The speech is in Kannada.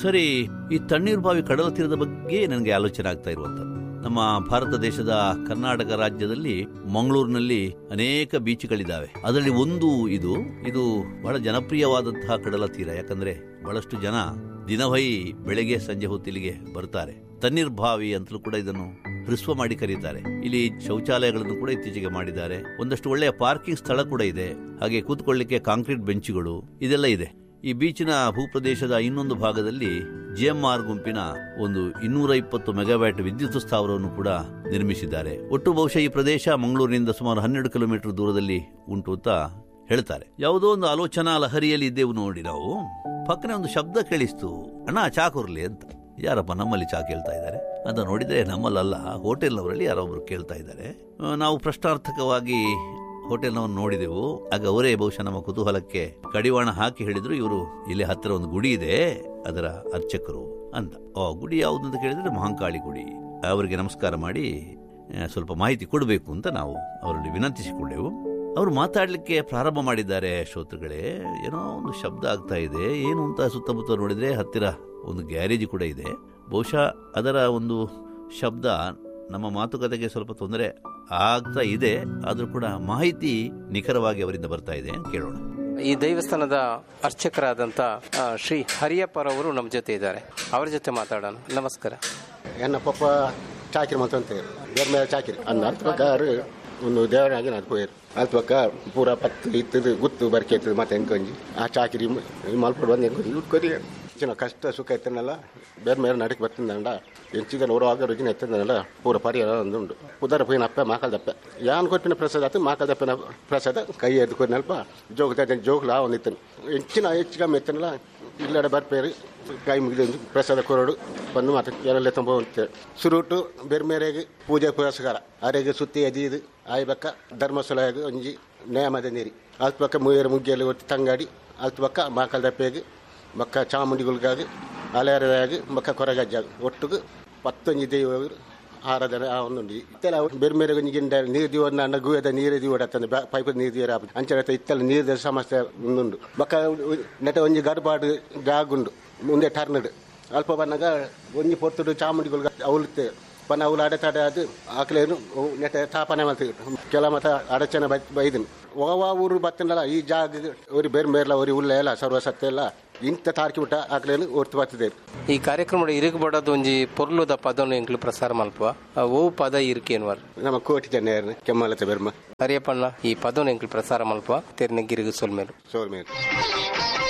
ಸರಿ ಈ ತಣ್ಣೀರು ಬಾವಿ ಕಡಲ ತೀರದ ಬಗ್ಗೆ ನನಗೆ ಆಲೋಚನೆ ಆಗ್ತಾ ಇರುವಂತದ್ದು ನಮ್ಮ ಭಾರತ ದೇಶದ ಕರ್ನಾಟಕ ರಾಜ್ಯದಲ್ಲಿ ಮಂಗಳೂರಿನಲ್ಲಿ ಅನೇಕ ಬೀಚ್ಗಳಿದ್ದಾವೆ ಅದರಲ್ಲಿ ಒಂದು ಇದು ಇದು ಬಹಳ ಜನಪ್ರಿಯವಾದಂತಹ ಕಡಲ ತೀರ ಯಾಕಂದ್ರೆ ಬಹಳಷ್ಟು ಜನ ದಿನವೈ ಬೆಳಗ್ಗೆ ಸಂಜೆ ಹೊತ್ತಿಲಿಗೆ ಬರ್ತಾರೆ ತಣ್ಣೀರ್ ಬಾವಿ ಅಂತಲೂ ಕೂಡ ಇದನ್ನು ಹ್ರಸ್ವ ಮಾಡಿ ಕರೀತಾರೆ ಇಲ್ಲಿ ಶೌಚಾಲಯಗಳನ್ನು ಕೂಡ ಇತ್ತೀಚೆಗೆ ಮಾಡಿದ್ದಾರೆ ಒಂದಷ್ಟು ಒಳ್ಳೆಯ ಪಾರ್ಕಿಂಗ್ ಸ್ಥಳ ಕೂಡ ಇದೆ ಹಾಗೆ ಕೂತ್ಕೊಳ್ಳಿಕ್ಕೆ ಕಾಂಕ್ರೀಟ್ ಬೆಂಚುಗಳು ಇದೆಲ್ಲ ಇದೆ ಈ ಬೀಚಿನ ಭೂಪ್ರದೇಶದ ಇನ್ನೊಂದು ಭಾಗದಲ್ಲಿ ಜಿಎಂಆರ್ ಗುಂಪಿನ ಒಂದು ಇನ್ನೂರ ಇಪ್ಪತ್ತು ಮೆಗಾವ್ಯಾಟ್ ವಿದ್ಯುತ್ ಸ್ಥಾವರವನ್ನು ಕೂಡ ನಿರ್ಮಿಸಿದ್ದಾರೆ ಒಟ್ಟು ಬಹುಶಃ ಈ ಪ್ರದೇಶ ಮಂಗಳೂರಿನಿಂದ ಸುಮಾರು ಹನ್ನೆರಡು ಕಿಲೋಮೀಟರ್ ದೂರದಲ್ಲಿ ಉಂಟು ಅಂತ ಹೇಳ್ತಾರೆ ಯಾವುದೋ ಒಂದು ಆಲೋಚನಾ ಲಹರಿಯಲ್ಲಿ ಇದ್ದೇವು ನೋಡಿ ನಾವು ಪಕ್ಕನೆ ಒಂದು ಶಬ್ದ ಕೇಳಿಸ್ತು ಅಣ್ಣ ಚಾ ಕೊರ್ಲಿ ಅಂತ ಯಾರಪ್ಪ ನಮ್ಮಲ್ಲಿ ಚಾ ಕೇಳ್ತಾ ಇದ್ದಾರೆ ಅಂತ ನೋಡಿದ್ರೆ ನಮ್ಮಲ್ಲಲ್ಲ ಹೋಟೆಲ್ನವರಲ್ಲಿ ಯಾರೊಬ್ರು ಕೇಳ್ತಾ ಇದ್ದಾರೆ ಆ, ನಾವು ಪ್ರಶ್ನಾರ್ಥಕವಾಗಿ ಹೋಟೆಲ್ನವನ್ನು ನೋಡಿದೆವು ಆಗ ಅವರೇ ಬಹುಶಃ ನಮ್ಮ ಕುತೂಹಲಕ್ಕೆ ಕಡಿವಾಣ ಹಾಕಿ ಹೇಳಿದ್ರು ಇವರು ಇಲ್ಲಿ ಹತ್ತಿರ ಒಂದು ಗುಡಿ ಇದೆ ಅದರ ಅರ್ಚಕರು ಅಂತ ಓ ಗುಡಿ ಯಾವುದು ಅಂತ ಕೇಳಿದ್ರೆ ಮಹಾಂಕಾಳಿ ಗುಡಿ ಅವರಿಗೆ ನಮಸ್ಕಾರ ಮಾಡಿ ಆ, ಸ್ವಲ್ಪ ಮಾಹಿತಿ ಕೊಡಬೇಕು ಅಂತ ನಾವು ಅವರಲ್ಲಿ ವಿನಂತಿಸಿಕೊಂಡೆವು ಅವರು ಮಾತಾಡಲಿಕ್ಕೆ ಪ್ರಾರಂಭ ಮಾಡಿದ್ದಾರೆ ಶ್ರೋತೃಗಳೇ ಏನೋ ಒಂದು ಶಬ್ದ ಆಗ್ತಾ ಇದೆ ಏನು ಅಂತ ಸುತ್ತಮುತ್ತ ನೋಡಿದ್ರೆ ಹತ್ತಿರ ಒಂದು ಗ್ಯಾರೇಜ್ ಕೂಡ ಇದೆ ಬಹುಶಃ ಅದರ ಒಂದು ಶಬ್ದ ನಮ್ಮ ಮಾತುಕತೆಗೆ ಸ್ವಲ್ಪ ತೊಂದರೆ ಆಗ್ತಾ ಇದೆ ಆದ್ರೂ ಕೂಡ ಮಾಹಿತಿ ನಿಖರವಾಗಿ ಅವರಿಂದ ಬರ್ತಾ ಇದೆ ಕೇಳೋಣ ಈ ದೇವಸ್ಥಾನದ ಅರ್ಚಕರಾದಂತ ಆ, ಶ್ರೀ ಹರಿಯಪ್ಪರವರು ನಮ್ಮ ಜೊತೆ ಇದ್ದಾರೆ ಅವರ ಜೊತೆ ಮಾತಾಡೋಣ ನಮಸ್ಕಾರ ಎನ್ನ ಪಪ್ಪ ಚಾಕಿರಿ ಮತ್ತು ಅಂತ ಬೇರೆ ಮೇಲೆ ಚಾಕಿರಿ ಅಂದ ಅರ್ಥ ಪ್ರಕಾರ ಒಂದು ದೇವರಾಗಿ ನಾನು ಪೋಯರು ಅರ್ಥ ಪಕ್ಕ ಪೂರ ಪತ್ತು ಇತ್ತದು ಗುತ್ತು ಬರ್ಕೆ ಇರ್ತದೆ ಮತ್ತೆ ಹೆಂಗೊಂಜಿ ಆ ಚಾಕಿರಿ ಮಲ್ಪಡು ಬಂದು ಹೆಂಗೊಂಜಿ ಉಟ್ಕೊರಿ ಚಿನ್ನ ಕಷ್ಟ ಸುಖ ಇತ್ತನಲ್ಲ ಬೇರೆ ಮೇಲೆ ನಡಕ್ಕೆ ಬರ್ತಿಂದಂಡ ಎಂಚಿದಲ್ಲಿ ಹೊರವಾಗ ರುಚಿನ ಎತ್ತದನಲ್ಲ ಪೂರ ಪರಿಹಾರ ಒಂದು ಉಂಟು ಉದರ ಪೋಯಿನ ಅಪ್ಪ ಮಾಕಲ್ ದಪ್ಪ ಯಾನ್ ಕೊಟ್ಟಿನ ಪ್ರಸಾದ ಆತು ಮಾಕಲ್ ದಪ್ಪನ ಪ್ರಸಾದ ಕೈ ಎದ್ದು ಕೊರಿನಲ್ಪ ಜೋಗ ಜೋಗ್ಲ ಒಂದಿತ್ತನು ಹೆಚ್ಚಿನ ಹೆಚ್ಚು ಕಮ್ಮಿ ಎತ್ತನಲ್ಲ ಇಲ್ಲಡೆ ಬರ್ಪೇರಿ ಕೈ ಮುಗಿದು ಪ್ರಸಾದ ಕೊರಡು ಬಂದು ಮತ್ತೆ ಎಲ್ಲ ತುಂಬ ಹೋಗ್ತೇವೆ ಸುರುಟು ಬೇರೆ ಮೇರೆಗೆ ಪೂಜೆ ಪುರಸ್ಕಾರ ಅರೆಗೆ ಸುತ್ತಿ ಎದಿದು ಆಯ್ಬಕ್ಕ ಧರ್ಮಸ್ಥಳಗೆ ಒಂಜಿ ನೇಮದ ನೀರಿ ಅಲ್ಪ ಪಕ್ಕ ಮೂಯರ ಮುಗ್ಗಿಯಲ್ಲಿ ಒಟ್ಟು ತಂಗಾಡಿ ಅಲ್ಪ ಪಕ್ಕ ಮಾಕಲ್ ದಪ್ಪೆಗೆ ಬಕ್ಕ ಚಾಮುಂಡಿಗುಲ್ಗಾಗಿ ಅಲೆಯರದಾಗಿ ಬಕ್ಕ ಕೊರಗಜ್ಜಾಗ ಒಟ್ಟಿಗೆ ಪತ್ತೊಂಜಿ ದೇವರು ಆರಾಧನೆ ಆ ಒಂದುಂಡು ಇತ್ತೆಲ್ಲ ಬೇರೆ ಬೇರೆ ಒಂಜಿ ಗಿಂಡ ನೀರು ದಿವ ಅಂಡ ಗುಯದ ನೀರು ದಿವ ಅತ್ತಂದು ಪೈಪ್ ನೀರು ದಿವರ ಅಂಚೆ ಇತ್ತೆಲ್ಲ ನೀರಿದ ಸಮಸ್ಯೆ ಒಂದುಂಡು ಬಕ್ಕ ನೆಟ ಒಂಜಿ ಗರ್ಬಾಡು ಜಾಗುಂಡು ಮುಂದೆ ಟರ್ನಡ್ ಅಲ್ಪ ಬನ್ನಗ ಒಂಜಿ ಪೊರ್ತುಡು ಚಾಮುಂಡಿಗುಲ್ಗ ಅವಳುತ್ತೆ ಪನ ಅವಳು ಅಡೆತಡೆ ಅದು ಆಕಲೇನು ನೆಟ ತಾಪನೆ ಮಾಡ್ತೀವಿ ಕೆಲ ಮತ ಅಡಚಣೆ ಬೈದನು ಓವಾ ಊರು ಬತ್ತನಲ್ಲ ಈ ಜಾಗ ಅವ್ರಿ ಬೇರೆ ಬೇರೆಲ್ಲ ಅವ್ರಿ ಉಲ್ಲ ಎಲ್ಲ ಸರ್ವಸತ್ಯ ಎಲ್ಲ ಇಂಥ ತಾರ್ಕಿ ಬಿಟ್ಟ ಆಕಲೇನು ಒರ್ತು ಬರ್ತದೆ ಈ ಕಾರ್ಯಕ್ರಮ ಇರುಗಬಡದು ಒಂಜಿ ಪೊರ್ಲುದ ಪದವನ್ನು ಎಂಕ್ಲು ಪ್ರಸಾರ ಮಲ್ಪುವ ಆ ಓ ಪದ ಇರುಕೇನ್ವರ್ ನಮ್ಮ ಕೋಟಿ ಜನ ಕೆಮ್ಮಲತೆ ಬೆರ್ಮ ಹರಿಯಪ್ಪಣ್ಣ ಈ ಪದವನ್ನು ಎಂಕ್ಲು ಪ್ರಸಾರ ಮಲ್ಪುವ ತೆರ್ನೆಗಿರಿಗು ಸೊಲ್ಮೇಲು ಸೋರ್ ಮೇಲೆ